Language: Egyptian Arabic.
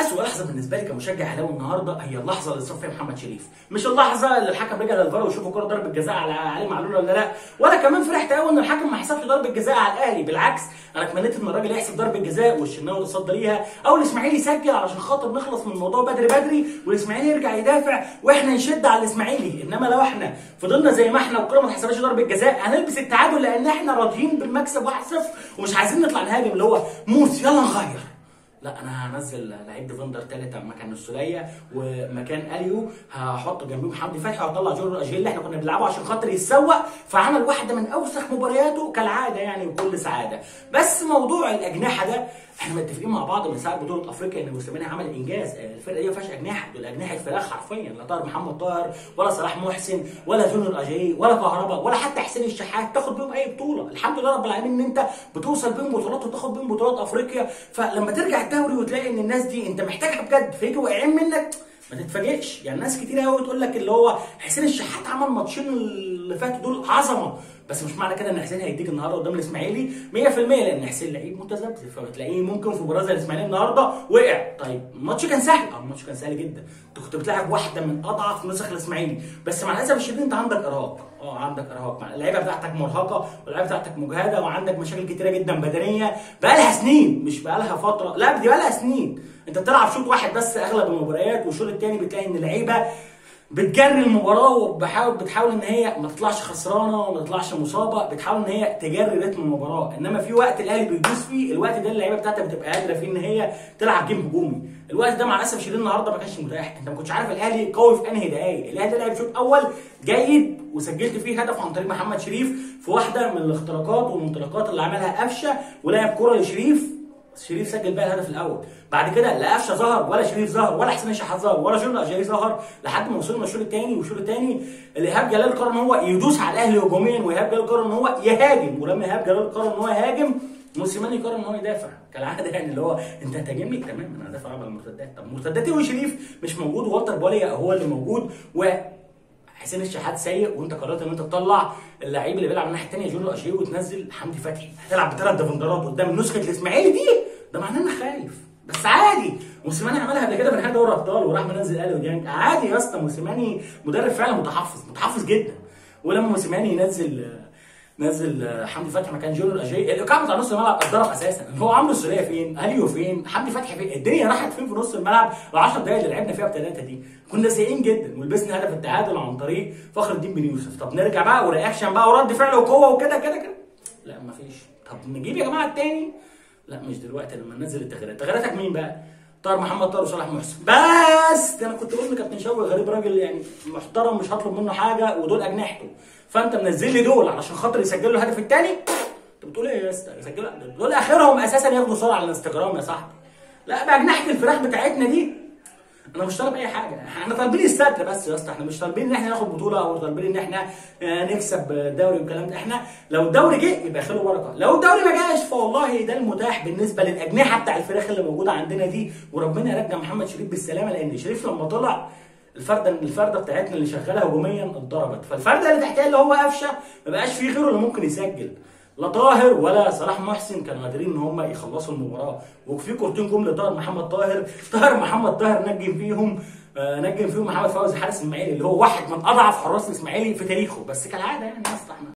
اسوء لحظه بالنسبه لي كمشجع اهلاوي النهارده هي اللحظه اللي صف فيها محمد شريف مش اللحظه اللي الحكم رجع للفار وشوف الكره ضربه جزاء على علي معلول ولا لا ولا كمان فرحت قوي ان الحكم ما حسبش ضربه جزاء على الاهلي بالعكس انا اتمنيت ان الراجل يحسب ضربه جزاء والشناوي يتصدى ليها او الاسماعيلي يسجل علشان خاطر نخلص من الموضوع بدري بدري والاسماعيلي يرجع يدافع واحنا نشد على الاسماعيلي انما لو احنا فضلنا زي ما احنا والكره ما اتحسبش ضربه جزاء هنلبس التعادل لان احنا راضيين بالمكسب 1-0 ومش عايزين نطلع نهاجم اللي هو موس يلا نغير لا انا هنزل لعيب ديفندر تالت مكان السوليه ومكان اليو هحط جنبيه محمد فتحي وهطلع جورج اجيل اللي احنا كنا بنلعبه عشان خاطر يتسوق فعمل واحده من اوسخ مبارياته كالعاده يعني وكل سعاده بس موضوع الاجنحه ده احنا متفقين مع بعض من ساعه بطوله افريقيا ان موسيماني عمل انجاز الفرقه دي ما فيهاش اجنحه دول اجنحه فراخ حرفيا لا طاهر محمد طاهر ولا صلاح محسن ولا جونيور اجاي ولا كهربا ولا حتى حسين الشحات تاخد بيهم اي بطوله الحمد لله رب العالمين ان انت بتوصل بيهم بطولات وتاخد بيهم بطولات افريقيا فلما ترجع الدوري وتلاقي ان الناس دي انت محتاجها بجد فيجوا واقعين منك ما تتفاجئش يعني ناس كتير قوي تقول لك اللي هو حسين الشحات عمل ماتشين اللي فاتوا دول عظمه بس مش معنى كده ان حسين هيديك النهارده قدام الاسماعيلي 100% لان حسين لعيب متذبذب فبتلاقيه ممكن في مباراه زي الاسماعيلي النهارده وقع طيب الماتش كان سهل اه الماتش كان سهل جدا انت كنت بتلعب واحده من اضعف نسخ الاسماعيلي بس مع الاسف الشديد انت عندك ارهاق اه عندك ارهاق اللعيبه بتاعتك مرهقه واللعيبه بتاعتك مجهده وعندك مشاكل كتيره جدا بدنيه بقى لها سنين مش بقى لها فتره لا دي بقى لها سنين انت بتلعب شوط واحد بس اغلب المباريات والشوط الثاني بتلاقي ان اللعيبه بتجري المباراه وبحاول بتحاول ان هي ما تطلعش خسرانه وما تطلعش مصابه بتحاول ان هي تجري رتم المباراه انما في وقت الاهلي بيدوس فيه الوقت ده اللعيبه بتاعتك بتبقى قادره فيه ان هي تلعب جيم هجومي الوقت ده مع الاسف الشديد النهارده ما كانش متاح انت ما كنتش عارف الاهلي قوي في انهي دقايق الاهلي لعب شوط اول جيد وسجلت فيه هدف عن طريق محمد شريف في واحده من الاختراقات والانطلاقات اللي عملها قفشه ولعب كره لشريف شريف سجل بقى الهدف الاول بعد كده لا قفشه ظهر ولا شريف ظهر ولا حسين الشحات ظهر ولا جورج اجاي ظهر لحد ما وصلنا الشوط الثاني والشوط الثاني ايهاب جلال قرر ان هو يدوس على الاهلي هجوميا وايهاب جلال قرر ان هو يهاجم ولما ايهاب جلال قرر ان هو يهاجم موسيماني قرر ان هو يدافع كالعاده يعني اللي هو انت هتهاجمني تمام انا هدافع على المرتدات طب مرتدات ايه وشريف مش موجود والتر بوليا هو اللي موجود و حسين الشحات سيء وانت قررت ان انت تطلع اللعيب اللي بيلعب الناحيه الثانيه جونيور اشيو وتنزل حمدي فتحي هتلعب بثلاث ديفندرات قدام نسخه الاسماعيلي دي ده معناه انك خايف بس عادي موسيماني عملها قبل كده في نهائي دوري ابطال وراح منزل اليو ديانج عادي يا اسطى موسيماني مدرب فعلا متحفظ متحفظ جدا ولما موسيماني ينزل نزل حمدي فتحي مكان جونيور اجاي الايقاع بتاع نص الملعب اتضرب اساسا هو عمرو السوليه فين؟ اليو فين؟ حمدي فتحي فين؟ الدنيا راحت فين في نص الملعب ال 10 دقايق اللي لعبنا فيها بثلاثه دي كنا سيئين جدا ولبسنا هدف التعادل عن طريق فخر الدين بن يوسف طب نرجع بقى ورياكشن بقى ورد فعل وقوه وكده كده كده لا مفيش طب نجيب يا جماعه التاني لا مش دلوقتي لما ننزل التغييرات تغييراتك مين بقى؟ طاهر محمد طاهر وصلاح محسن بس ده انا كنت بقول لكابتن شوقي غريب راجل يعني محترم مش هطلب منه حاجه ودول اجنحته فانت منزل لي دول علشان خاطر يسجلوا الهدف الثاني انت بتقول ايه يا اسطى يسجلوا دول اخرهم اساسا ياخدوا صوره على الانستجرام يا صاحبي لا باجنحه الفراخ بتاعتنا دي انا مش طالب اي حاجه احنا طالبين الستر بس يا اسطى احنا مش طالبين ان احنا ناخد بطوله او طالبين ان احنا نكسب الدوري والكلام ده احنا لو الدوري جه يبقى خير وبركه لو الدوري ما جاش فوالله ده المتاح بالنسبه للاجنحه بتاع الفراخ اللي موجوده عندنا دي وربنا يرجع محمد شريف بالسلامه لان شريف لما طلع الفرده الفرده بتاعتنا اللي شغاله هجوميا اتضربت فالفرده اللي تحتها اللي هو قفشه ما بقاش فيه غيره اللي ممكن يسجل لا طاهر ولا صلاح محسن كانوا قادرين ان هم يخلصوا المباراه وفي كورتين جم لطاهر محمد طاهر طاهر محمد طاهر نجم فيهم آه نجم فيهم محمد فوزي حارس الاسماعيلي اللي هو واحد من اضعف حراس الاسماعيلي في تاريخه بس كالعاده يعني احنا